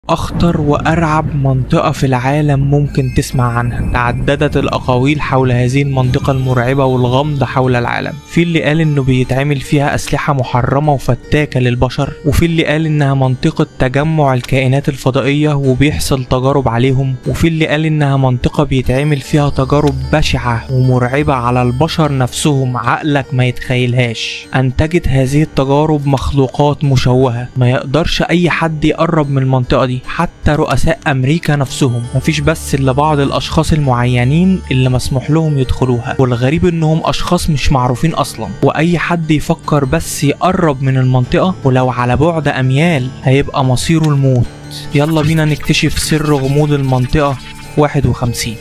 أخطر وأرعب منطقة في العالم ممكن تسمع عنها تعددت الأقاويل حول هذه المنطقة المرعبة والغامضة حول العالم في اللي قال إنه بيتعمل فيها أسلحة محرمة وفتاكة للبشر وفي اللي قال إنها منطقة تجمع الكائنات الفضائية وبيحصل تجارب عليهم وفي اللي قال إنها منطقة بيتعمل فيها تجارب بشعة ومرعبة على البشر نفسهم عقلك ما يتخيلهاش أنتجت هذه التجارب مخلوقات مشوهة ما يقدرش أي حد يقرب من المنطقة دي حتى رؤساء أمريكا نفسهم مفيش بس إلا بعض الأشخاص المعينين اللي مسموح لهم يدخلوها والغريب إنهم أشخاص مش معروفين أصلا وأي حد يفكر بس يقرب من المنطقة ولو على بعد أميال هيبقى مصيره الموت يلا بينا نكتشف سر غموض المنطقة 51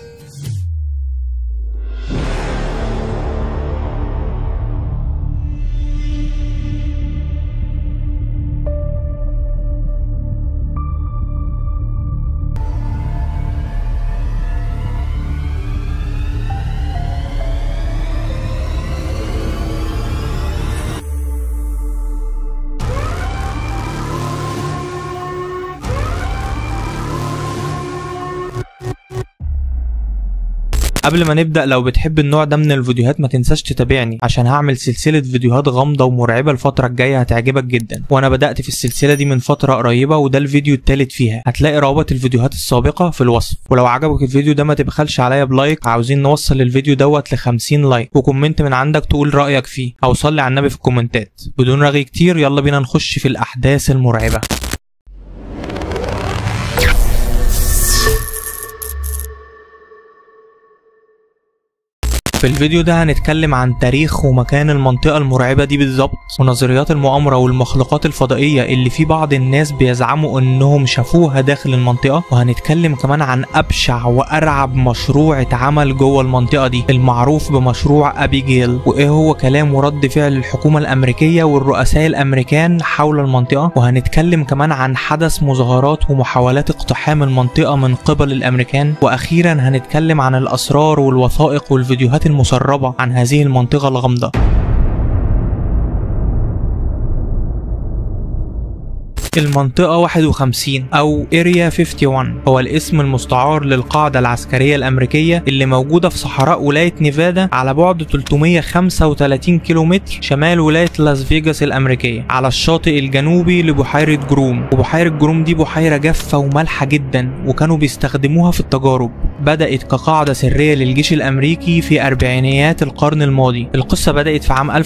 قبل ما نبدأ لو بتحب النوع ده من الفيديوهات ما تنساش تتابعني عشان هعمل سلسلة فيديوهات غامضة ومرعبة الفترة الجاية هتعجبك جدا وانا بدأت في السلسلة دي من فترة قريبة وده الفيديو التالت فيها هتلاقي روابط الفيديوهات السابقة في الوصف ولو عجبك الفيديو ده ما تبخلش عليا بلايك عاوزين نوصل الفيديو دوت ل 50 لايك وكومنت من عندك تقول رأيك فيه او صلي على النبي في الكومنتات بدون رغي كتير يلا بينا نخش في الأحداث المرعبة في الفيديو ده هنتكلم عن تاريخ ومكان المنطقة المرعبة دي بالظبط ونظريات المؤامرة والمخلوقات الفضائية اللي في بعض الناس بيزعموا انهم شافوها داخل المنطقة وهنتكلم كمان عن أبشع وأرعب مشروع اتعمل جوه المنطقة دي المعروف بمشروع أبيجيل وإيه هو كلام ورد فعل الحكومة الأمريكية والرؤساء الأمريكان حول المنطقة وهنتكلم كمان عن حدث مظاهرات ومحاولات اقتحام المنطقة من قبل الأمريكان وأخيرا هنتكلم عن الأسرار والوثائق والفيديوهات المسربة عن هذه المنطقة الغامضة المنطقة 51 أو Area 51 هو الاسم المستعار للقاعدة العسكرية الأمريكية اللي موجودة في صحراء ولاية نيفادا على بعد 335 كيلومتر شمال ولاية لاس فيجاس الأمريكية على الشاطئ الجنوبي لبحيرة جروم وبحيرة جروم دي بحيرة جافة ومالحة جدا وكانوا بيستخدموها في التجارب بدأت كقاعدة سرية للجيش الأمريكي في أربعينيات القرن الماضي القصة بدأت في عام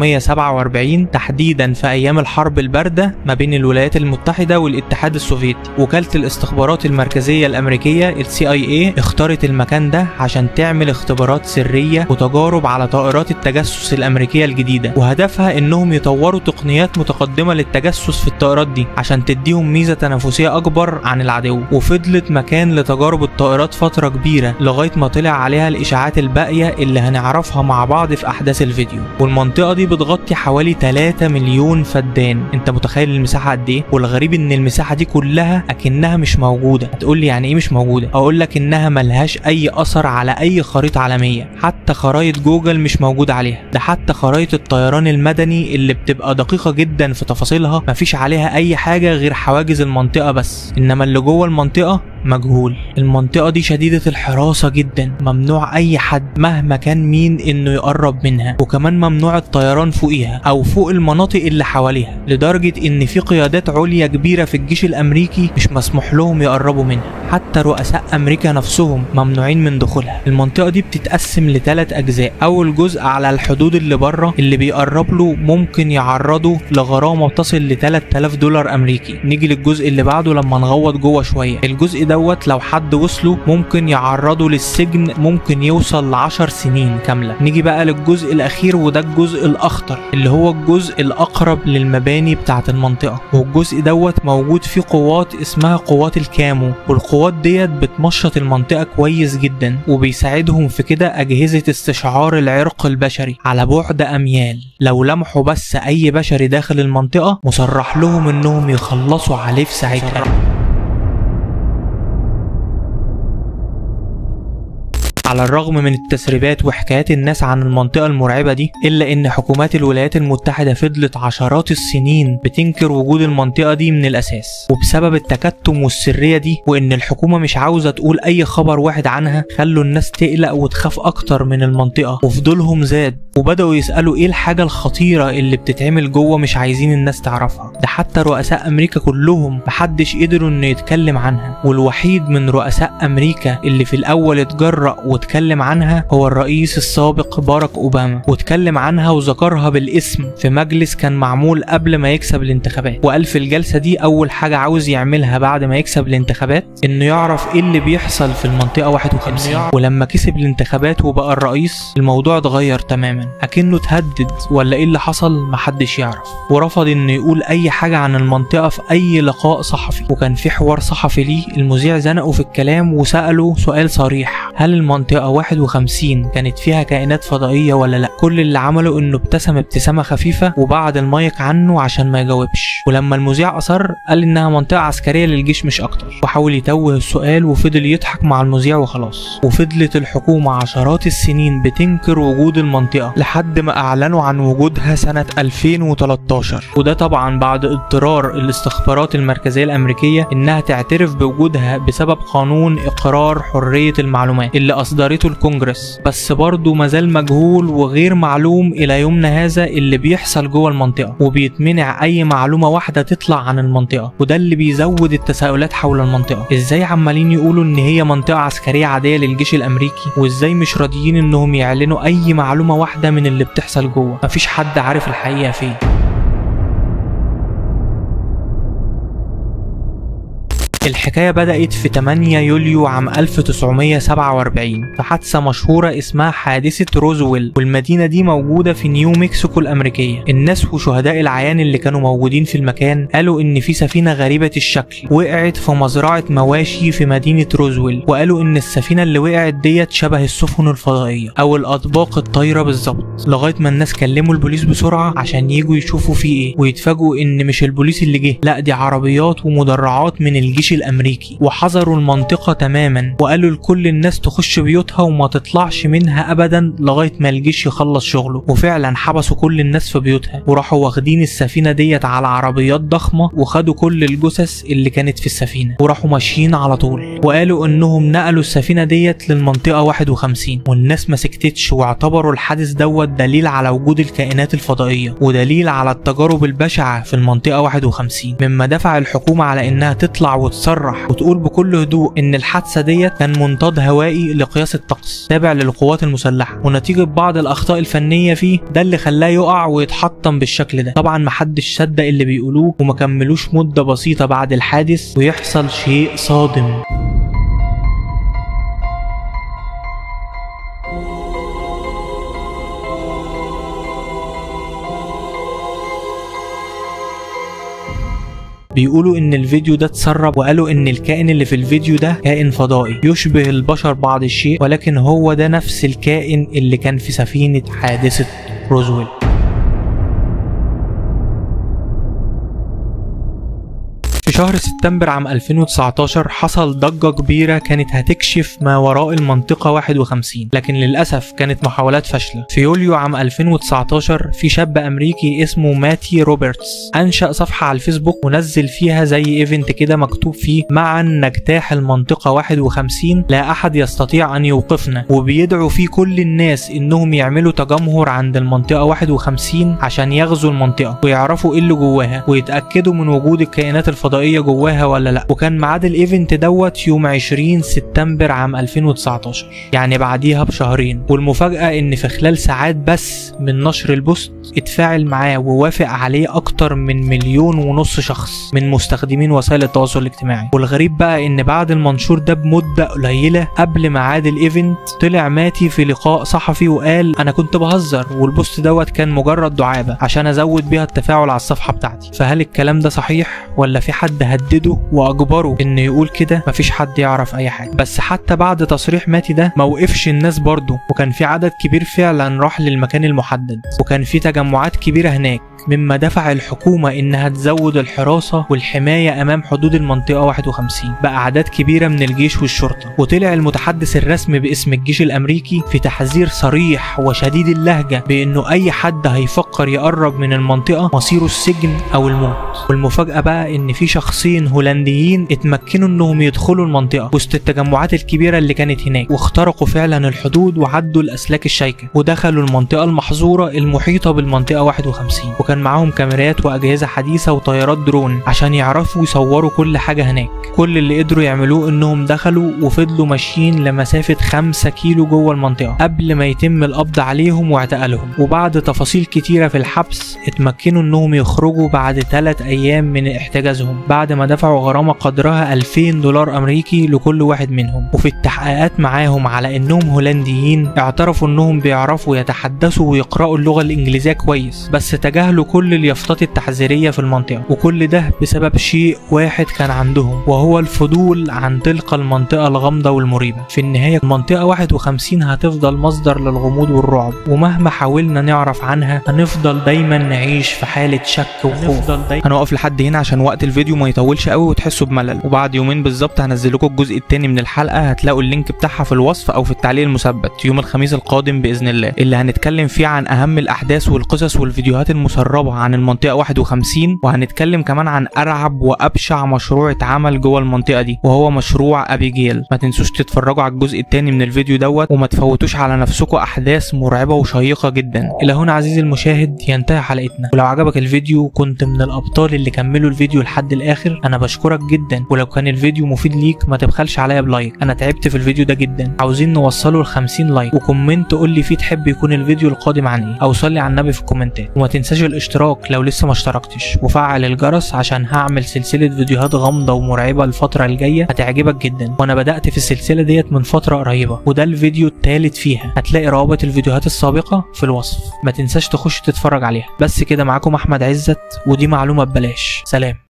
1947 تحديدا في أيام الحرب الباردة ما بين الولايات المتحدة والاتحاد السوفيتي وكالة الاستخبارات المركزية الأمريكية ال CIA اختارت المكان ده عشان تعمل اختبارات سرية وتجارب على طائرات التجسس الأمريكية الجديدة وهدفها إنهم يطوروا تقنيات متقدمة للتجسس في الطائرات دي عشان تديهم ميزة تنافسية أكبر عن العدو وفضلت مكان لتجارب الطائرات فترة كبيرة لغاية ما طلع عليها الإشاعات الباقية اللي هنعرفها مع بعض في أحداث الفيديو والمنطقة دي بتغطي حوالي 3 مليون فدان أنت متخيل المساحة قد إيه والغريب ان المساحه دي كلها اكنها مش موجوده هتقول لي يعني ايه مش موجوده اقول لك انها ملهاش اي اثر على اي خريطه عالميه حتى خرايط جوجل مش موجود عليها ده حتى خرايط الطيران المدني اللي بتبقى دقيقه جدا في تفاصيلها مفيش عليها اي حاجه غير حواجز المنطقه بس انما اللي جوه المنطقه مجهول المنطقة دي شديدة الحراسة جدا ممنوع أي حد مهما كان مين إنه يقرب منها وكمان ممنوع الطيران فوقيها أو فوق المناطق اللي حواليها لدرجة إن في قيادات عليا كبيرة في الجيش الأمريكي مش مسموح لهم يقربوا منها حتى رؤساء أمريكا نفسهم ممنوعين من دخولها المنطقة دي بتتقسم لثلاث أجزاء أول جزء على الحدود اللي بره اللي بيقرب له ممكن يعرضه لغرامة تصل ل 3000 دولار أمريكي نيجي للجزء اللي بعده لما نغوط جوه شوية الجزء دوت لو حد وصله ممكن يعرضه للسجن ممكن يوصل لعشر سنين كاملة نيجي بقى للجزء الأخير وده الجزء الأخطر اللي هو الجزء الأقرب للمباني بتاعة المنطقة والجزء دوت موجود فيه قوات اسمها قوات الكامو والقوات ديت بتمشط المنطقة كويس جدا وبيساعدهم في كده أجهزة استشعار العرق البشري على بعد أميال لو لمحوا بس أي بشري داخل المنطقة مصرح لهم إنهم يخلصوا عليه في ساعتها على الرغم من التسريبات وحكايات الناس عن المنطقة المرعبة دي إلا إن حكومات الولايات المتحدة فضلت عشرات السنين بتنكر وجود المنطقة دي من الأساس وبسبب التكتم والسرية دي وإن الحكومة مش عاوزة تقول أي خبر واحد عنها خلوا الناس تقلق وتخاف أكتر من المنطقة وفضولهم زاد وبدأوا يسألوا إيه الحاجة الخطيرة اللي بتتعمل جوه مش عايزين الناس تعرفها ده حتى رؤساء أمريكا كلهم محدش قدروا إنه يتكلم عنها والوحيد من رؤساء أمريكا اللي في الأول اتجرأ واتكلم عنها هو الرئيس السابق باراك أوباما واتكلم عنها وذكرها بالاسم في مجلس كان معمول قبل ما يكسب الانتخابات وقال في الجلسة دي أول حاجة عاوز يعملها بعد ما يكسب الانتخابات إنه يعرف إيه اللي بيحصل في المنطقة 51 ولما كسب الانتخابات وبقى الرئيس الموضوع اتغير تماما أكنه اتهدد ولا إيه اللي حصل محدش يعرف ورفض إنه يقول أي حاجة عن المنطقة في أي لقاء صحفي وكان في حوار صحفي ليه المذيع زنقه في الكلام وسأله سؤال صريح هل المنطقة 51 كانت فيها كائنات فضائية ولا لا كل اللي عمله إنه ابتسم ابتسامة خفيفة وبعد المايك عنه عشان ما يجاوبش ولما المذيع أصر قال إنها منطقة عسكرية للجيش مش أكتر وحاول يتوه السؤال وفضل يضحك مع المذيع وخلاص وفضلت الحكومة عشرات السنين بتنكر وجود المنطقة لحد ما أعلنوا عن وجودها سنة 2013 وده طبعا بعد اضطرار الاستخبارات المركزية الأمريكية إنها تعترف بوجودها بسبب قانون إقرار حرية المعلومات اللي أصدرته الكونجرس بس برضه مازال مجهول وغير معلوم إلى يومنا هذا اللي بيحصل جوه المنطقة وبيتمنع أي معلومة واحدة تطلع عن المنطقة وده اللي بيزود التساؤلات حول المنطقة إزاي عمالين يقولوا إن هي منطقة عسكرية عادية للجيش الأمريكي وإزاي مش راضيين إنهم يعلنوا أي معلومة واحدة من اللي بتحصل جوه مفيش حد عارف الحقيقة فين الحكاية بدأت في 8 يوليو عام 1947 في حادثة مشهورة اسمها حادثة روزويل والمدينة دي موجودة في نيو مكسيكو الأمريكية الناس وشهداء العيان اللي كانوا موجودين في المكان قالوا إن في سفينة غريبة الشكل وقعت في مزرعة مواشي في مدينة روزويل وقالوا إن السفينة اللي وقعت ديت شبه السفن الفضائية أو الأطباق الطايرة بالظبط لغاية ما الناس كلموا البوليس بسرعة عشان يجوا يشوفوا في إيه ويتفاجئوا إن مش البوليس اللي جه لا دي عربيات ومدرعات من الجيش الامريكي وحظروا المنطقه تماما وقالوا لكل الناس تخش بيوتها وما تطلعش منها ابدا لغايه ما الجيش يخلص شغله وفعلا حبسوا كل الناس في بيوتها وراحوا واخدين السفينه ديت على عربيات ضخمه وخدوا كل الجثث اللي كانت في السفينه وراحوا ماشيين على طول وقالوا انهم نقلوا السفينه ديت للمنطقه 51 والناس ما سكتتش واعتبروا الحادث دوت دليل على وجود الكائنات الفضائيه ودليل على التجارب البشعه في المنطقه 51 مما دفع الحكومه على انها تطلع وتصرح وتقول بكل هدوء ان الحادثه ديت كان منطاد هوائي لقياس الطقس تابع للقوات المسلحه ونتيجه بعض الاخطاء الفنيه فيه ده اللي خلاه يقع ويتحطم بالشكل ده طبعا محدش صدق اللي بيقولوه وما كملوش مده بسيطه بعد الحادث ويحصل شيء صادم بيقولوا ان الفيديو ده اتسرب وقالوا ان الكائن اللي في الفيديو ده كائن فضائي يشبه البشر بعض الشيء ولكن هو ده نفس الكائن اللي كان في سفينة حادثة روزويل في شهر سبتمبر عام 2019 حصل ضجة كبيرة كانت هتكشف ما وراء المنطقة 51 لكن للأسف كانت محاولات فاشلة في يوليو عام 2019 في شاب أمريكي اسمه ماتي روبرتس أنشأ صفحة على الفيسبوك ونزل فيها زي ايفنت كده مكتوب فيه معا نجتاح المنطقة 51 لا أحد يستطيع أن يوقفنا وبيدعو فيه كل الناس إنهم يعملوا تجمهر عند المنطقة 51 عشان يغزوا المنطقة ويعرفوا إيه اللي جواها ويتأكدوا من وجود الكائنات الفضائية فضائيه جواها ولا لا وكان ميعاد الايفنت دوت يوم 20 سبتمبر عام 2019 يعني بعديها بشهرين والمفاجاه ان في خلال ساعات بس من نشر البوست اتفاعل معاه ووافق عليه اكتر من مليون ونص شخص من مستخدمين وسائل التواصل الاجتماعي والغريب بقى ان بعد المنشور ده بمده قليله قبل ميعاد الايفنت طلع ماتي في لقاء صحفي وقال انا كنت بهزر والبوست دوت كان مجرد دعابه عشان ازود بيها التفاعل على الصفحه بتاعتي فهل الكلام ده صحيح ولا في حد هدده واجبره انه يقول كده مفيش حد يعرف اي حاجه بس حتى بعد تصريح ماتي ده موقفش الناس برضه وكان في عدد كبير فعلا راح للمكان المحدد وكان في تجمعات كبيره هناك مما دفع الحكومة إنها تزود الحراسة والحماية أمام حدود المنطقة 51 بأعداد كبيرة من الجيش والشرطة وطلع المتحدث الرسمي باسم الجيش الأمريكي في تحذير صريح وشديد اللهجة بإنه أي حد هيفكر يقرب من المنطقة مصيره السجن أو الموت والمفاجأة بقى إن في شخصين هولنديين اتمكنوا إنهم يدخلوا المنطقة وسط التجمعات الكبيرة اللي كانت هناك واخترقوا فعلا الحدود وعدوا الأسلاك الشيكة ودخلوا المنطقة المحظورة المحيطة بالمنطقة 51 وكان معاهم كاميرات وأجهزة حديثة وطيارات درون عشان يعرفوا يصوروا كل حاجة هناك كل اللي قدروا يعملوه إنهم دخلوا وفضلوا ماشيين لمسافة 5 كيلو جوه المنطقة قبل ما يتم القبض عليهم واعتقالهم وبعد تفاصيل كتيرة في الحبس اتمكنوا إنهم يخرجوا بعد 3 أيام من احتجازهم بعد ما دفعوا غرامة قدرها 2000 دولار أمريكي لكل واحد منهم وفي التحقيقات معاهم على إنهم هولنديين اعترفوا إنهم بيعرفوا يتحدثوا ويقرأوا اللغة الإنجليزية كويس بس تجاهلوا كل اليافطات التحذيرية في المنطقة وكل ده بسبب شيء واحد كان عندهم وهو الفضول عن تلك المنطقة الغامضة والمريبة في النهاية المنطقة 51 هتفضل مصدر للغموض والرعب ومهما حاولنا نعرف عنها هنفضل دايما نعيش في حالة شك وخوف هنوقف لحد هنا عشان وقت الفيديو ما يطولش قوي وتحسوا بملل وبعد يومين بالظبط هنزل لكم الجزء التاني من الحلقة هتلاقوا اللينك بتاعها في الوصف او في التعليق المثبت يوم الخميس القادم باذن الله اللي هنتكلم فيه عن اهم الاحداث والقصص والفيديوهات المسربة عن المنطقة 51 وهنتكلم كمان عن ارعب وابشع مشروع اتعمل جوه المنطقة دي وهو مشروع ابيجيل ما تنسوش تتفرجوا على الجزء التاني من الفيديو دوت وما تفوتوش على نفسكم احداث مرعبة وشيقة جدا الى هنا عزيزي المشاهد ينتهي حلقتنا ولو عجبك الفيديو كنت من الابطال اللي كملوا الفيديو لحد الاخر انا بشكرك جدا ولو كان الفيديو مفيد ليك ما تبخلش عليا بلايك انا تعبت في الفيديو ده جدا عاوزين نوصله ل 50 لايك وكومنت قول لي فيه تحب يكون الفيديو القادم عن ايه او صلي على النبي في الكومنتات وما تنساش الاشتراك لو لسه ما اشتركتش وفعل الجرس عشان هعمل سلسلة فيديوهات غامضة ومرعبة الفترة الجاية هتعجبك جدا وانا بدأت في السلسلة ديت من فترة قريبة وده الفيديو التالت فيها هتلاقي روابط الفيديوهات السابقة في الوصف ما تنساش تخش تتفرج عليها بس كده معاكم احمد عزت ودي معلومة ببلاش سلام